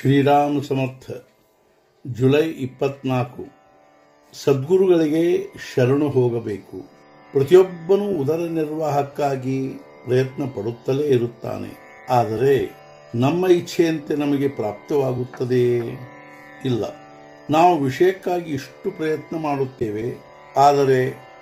ಶ್ರೀರಾಮ ಸಮರ್ಥ July ಇಪ್ಪತ್ನಾಲ್ಕು ಸದ್ಗುರುಗಳಿಗೆ ಶರಣು ಹೋಗಬೇಕು ಪ್ರತಿಯೊಬ್ಬನೂ ಉದರ ನಿರ್ವಾಹಕ್ಕಾಗಿ ಪ್ರಯತ್ನ ಪಡುತ್ತಲೇ ಇರುತ್ತಾನೆ ಆದರೆ ನಮ್ಮ ಇಚ್ಛೆಯಂತೆ ನಮಗೆ ಪ್ರಾಪ್ತವಾಗುತ್ತದೆಯೇ ಇಲ್ಲ ನಾವು ವಿಷಯಕ್ಕಾಗಿ ಇಷ್ಟು ಪ್ರಯತ್ನ ಮಾಡುತ್ತೇವೆ ಆದರೆ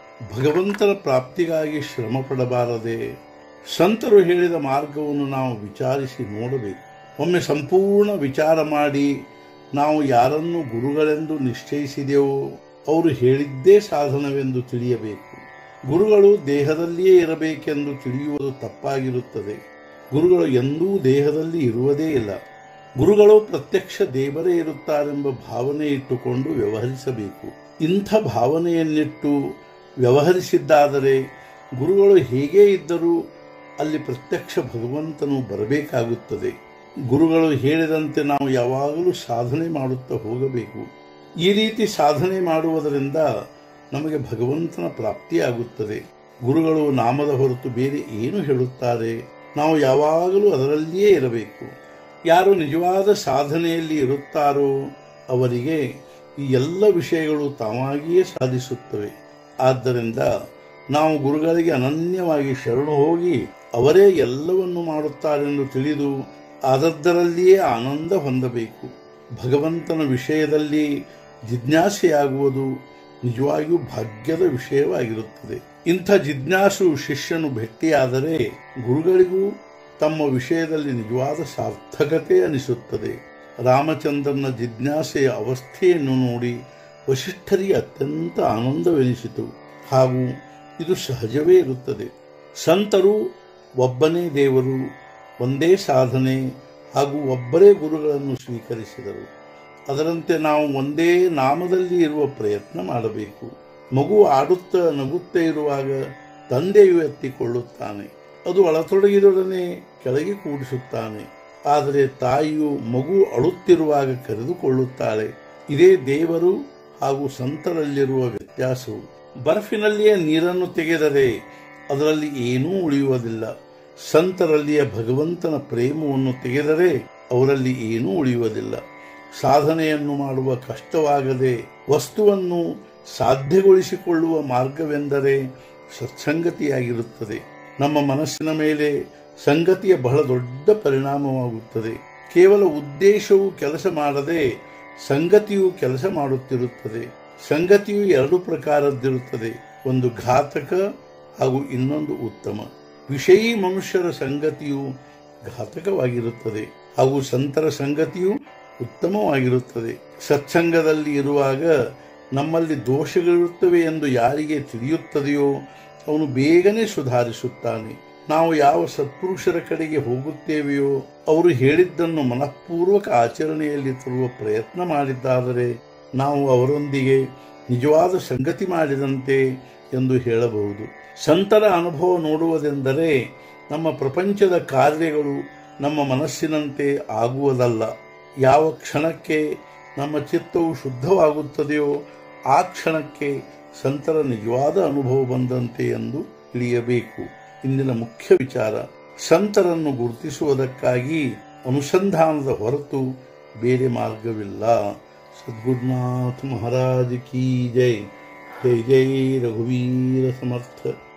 ಭಗವಂತನ ಪ್ರಾಪ್ತಿಗಾಗಿ ಶ್ರಮ ಪಡಬಾರದೆ ಸಂತರು ಹೇಳಿದ ಮಾರ್ಗವನ್ನು ನಾವು ವಿಚಾರಿಸಿ ನೋಡಬೇಕು ಒಮ್ಮೆ ಸಂಪೂರ್ಣ ವಿಚಾರ ಮಾಡಿ ನಾವು ಯಾರನ್ನು ಗುರುಗಳೆಂದು ನಿಶ್ಚಯಿಸಿದೆವೋ ಅವರು ಹೇಳಿದ್ದೇ ಸಾಧನವೆಂದು ತಿಳಿಯಬೇಕು ಗುರುಗಳು ದೇಹದಲ್ಲಿಯೇ ಇರಬೇಕೆಂದು ತಿಳಿಯುವುದು ತಪ್ಪಾಗಿರುತ್ತದೆ ಗುರುಗಳು ಎಂದೂ ದೇಹದಲ್ಲಿ ಇರುವುದೇ ಇಲ್ಲ ಗುರುಗಳು ಪ್ರತ್ಯಕ್ಷ ದೇವರೇ ಇರುತ್ತಾರೆಂಬ ಭಾವನೆ ಇಟ್ಟುಕೊಂಡು ವ್ಯವಹರಿಸಬೇಕು ಇಂಥ ಭಾವನೆಯನ್ನಿಟ್ಟು ವ್ಯವಹರಿಸಿದ್ದಾದರೆ ಗುರುಗಳು ಹೇಗೇ ಇದ್ದರೂ ಅಲ್ಲಿ ಪ್ರತ್ಯಕ್ಷ ಭಗವಂತನು ಬರಬೇಕಾಗುತ್ತದೆ ಗುರುಗಳು ಹೇಳಿದಂತೆ ನಾವು ಯಾವಾಗಲೂ ಸಾಧನೆ ಮಾಡುತ್ತಾ ಹೋಗಬೇಕು ಈ ರೀತಿ ಸಾಧನೆ ಮಾಡುವುದರಿಂದ ನಮಗೆ ಭಗವಂತನ ಪ್ರಾಪ್ತಿಯಾಗುತ್ತದೆ ಗುರುಗಳು ನಾಮದ ಹೊರತು ಬೇರೆ ಏನು ಹೇಳುತ್ತಾರೆ ನಾವು ಯಾವಾಗಲೂ ಅದರಲ್ಲಿಯೇ ಇರಬೇಕು ಯಾರು ನಿಜವಾದ ಸಾಧನೆಯಲ್ಲಿ ಇರುತ್ತಾರೋ ಅವರಿಗೆ ಈ ಎಲ್ಲ ವಿಷಯಗಳು ತಾವಾಗಿಯೇ ಸಾಧಿಸುತ್ತವೆ ಆದ್ದರಿಂದ ನಾವು ಗುರುಗಳಿಗೆ ಅನನ್ಯವಾಗಿ ಶರಣು ಹೋಗಿ ಅವರೇ ಎಲ್ಲವನ್ನು ಮಾಡುತ್ತಾರೆಂದು ತಿಳಿದು ಆದದ್ದರಲ್ಲಿಯೇ ಆನಂದ ಹೊಂದಬೇಕು ಭಗವಂತನ ವಿಷಯದಲ್ಲಿ ಜಿಜ್ಞಾಸೆಯಾಗುವುದು ನಿಜವಾಗಿಯೂ ಭಾಗ್ಯದ ವಿಷಯವಾಗಿರುತ್ತದೆ ಇಂಥ ಜಿಜ್ಞಾಸು ಶಿಷ್ಯನು ಭೇಟಿಯಾದರೆ ಗುರುಗಳಿಗೂ ತಮ್ಮ ವಿಷಯದಲ್ಲಿ ನಿಜವಾದ ಸಾರ್ಥಕತೆ ಅನಿಸುತ್ತದೆ ರಾಮಚಂದ್ರನ ಜಿಜ್ಞಾಸೆಯ ಅವಸ್ಥೆಯನ್ನು ನೋಡಿ ವಶಿಷ್ಠರಿಗೆ ಅತ್ಯಂತ ಆನಂದವೆನಿಸಿತು ಹಾಗೂ ಇದು ಸಹಜವೇ ಇರುತ್ತದೆ ಸಂತರು ಒಬ್ಬನೇ ದೇವರು ಒಂದೇ ಸಾಧನೆ ಹಾಗೂ ಒಬ್ಬರೇ ಗುರುಗಳನ್ನು ಸ್ವೀಕರಿಸಿದರು ಅದರಂತೆ ನಾವು ಒಂದೇ ನಾಮದಲ್ಲಿ ಇರುವ ಪ್ರಯತ್ನ ಮಾಡಬೇಕು ಮಗು ಆಡುತ್ತಾ ನಗುತ್ತಾ ಇರುವಾಗ ತಂದೆಯು ಎತ್ತಿಕೊಳ್ಳುತ್ತಾನೆ ಅದು ಅಳತೊಡಗಿದೊಡನೆ ಕೆಳಗೆ ಕೂಡಿಸುತ್ತಾನೆ ಆದರೆ ತಾಯಿಯು ಮಗು ಅಳುತ್ತಿರುವಾಗ ಕರೆದುಕೊಳ್ಳುತ್ತಾಳೆ ಇದೇ ದೇವರು ಹಾಗೂ ಸಂತರಲ್ಲಿರುವ ವ್ಯತ್ಯಾಸವು ಬರ್ಫಿನಲ್ಲಿಯೇ ನೀರನ್ನು ತೆಗೆದರೆ ಅದರಲ್ಲಿ ಏನೂ ಉಳಿಯುವುದಿಲ್ಲ ಸಂತರಲ್ಲಿಯ ಭಗವಂತನ ಪ್ರೇಮವನ್ನು ತೆಗೆದರೆ ಅವರಲ್ಲಿ ಏನೂ ಉಳಿಯುವುದಿಲ್ಲ ಸಾಧನೆಯನ್ನು ಮಾಡುವ ಕಷ್ಟವಾಗದೆ ವಸ್ತುವನ್ನು ಸಾಧ್ಯಗೊಳಿಸಿಕೊಳ್ಳುವ ಮಾರ್ಗವೆಂದರೆ ಸತ್ಸಂಗತಿಯಾಗಿರುತ್ತದೆ ನಮ್ಮ ಮನಸ್ಸಿನ ಮೇಲೆ ಸಂಗತಿಯ ಬಹಳ ದೊಡ್ಡ ಪರಿಣಾಮವಾಗುತ್ತದೆ ಕೇವಲ ಉದ್ದೇಶವು ಕೆಲಸ ಮಾಡದೆ ಸಂಗತಿಯು ಕೆಲಸ ಮಾಡುತ್ತಿರುತ್ತದೆ ಸಂಗತಿಯು ಎರಡು ಪ್ರಕಾರದ್ದಿರುತ್ತದೆ ಒಂದು ಘಾತಕ ಹಾಗೂ ಇನ್ನೊಂದು ಉತ್ತಮ ವಿಷಯೀ ಮನುಷ್ಯರ ಸಂಗತಿಯು ಘಾತಕವಾಗಿರುತ್ತದೆ ಹಾಗೂ ಸಂತರ ಸಂಗತಿಯು ಉತ್ತಮವಾಗಿರುತ್ತದೆ ಸತ್ಸಂಗದಲ್ಲಿ ಇರುವಾಗ ನಮ್ಮಲ್ಲಿ ದೋಷಗಳಿರುತ್ತವೆ ಎಂದು ಯಾರಿಗೆ ತಿಳಿಯುತ್ತದೆಯೋ ಅವನು ಬೇಗನೆ ಸುಧಾರಿಸುತ್ತಾನೆ ನಾವು ಯಾವ ಸತ್ಪುರುಷರ ಕಡೆಗೆ ಹೋಗುತ್ತೇವೆಯೋ ಅವರು ಹೇಳಿದ್ದನ್ನು ಮನಃಪೂರ್ವಕ ಆಚರಣೆಯಲ್ಲಿ ತರುವ ಪ್ರಯತ್ನ ಮಾಡಿದ್ದಾದರೆ ನಾವು ಅವರೊಂದಿಗೆ ನಿಜವಾದ ಸಂಗತಿ ಮಾಡಿದಂತೆ ಎಂದು ಹೇಳಬಹುದು ಸಂತರ ಅನುಭವ ನೋಡುವುದೆಂದರೆ ನಮ್ಮ ಪ್ರಪಂಚದ ಕಾರ್ಯಗಳು ನಮ್ಮ ಮನಸ್ಸಿನಂತೆ ಆಗುವುದಲ್ಲ ಯಾವ ಕ್ಷಣಕ್ಕೆ ನಮ್ಮ ಚಿತ್ತವು ಶುದ್ಧವಾಗುತ್ತದೆಯೋ ಆ ಕ್ಷಣಕ್ಕೆ ಸಂತರ ನಿಜವಾದ ಅನುಭವ ಬಂದಂತೆ ಎಂದು ತಿಳಿಯಬೇಕು ಇಂದಿನ ಮುಖ್ಯ ವಿಚಾರ ಸಂತರನ್ನು ಗುರುತಿಸುವುದಕ್ಕಾಗಿ ಅನುಸಂಧಾನದ ಹೊರತು ಬೇರೆ ಮಾರ್ಗವಿಲ್ಲ ಸದ್ಗುರುನಾಥ ಮಹಾರಾಜ್ ಕಿ ಜೈ ಜೈ ಜೈ ರಘುವೀರ ಸಮರ್ಥ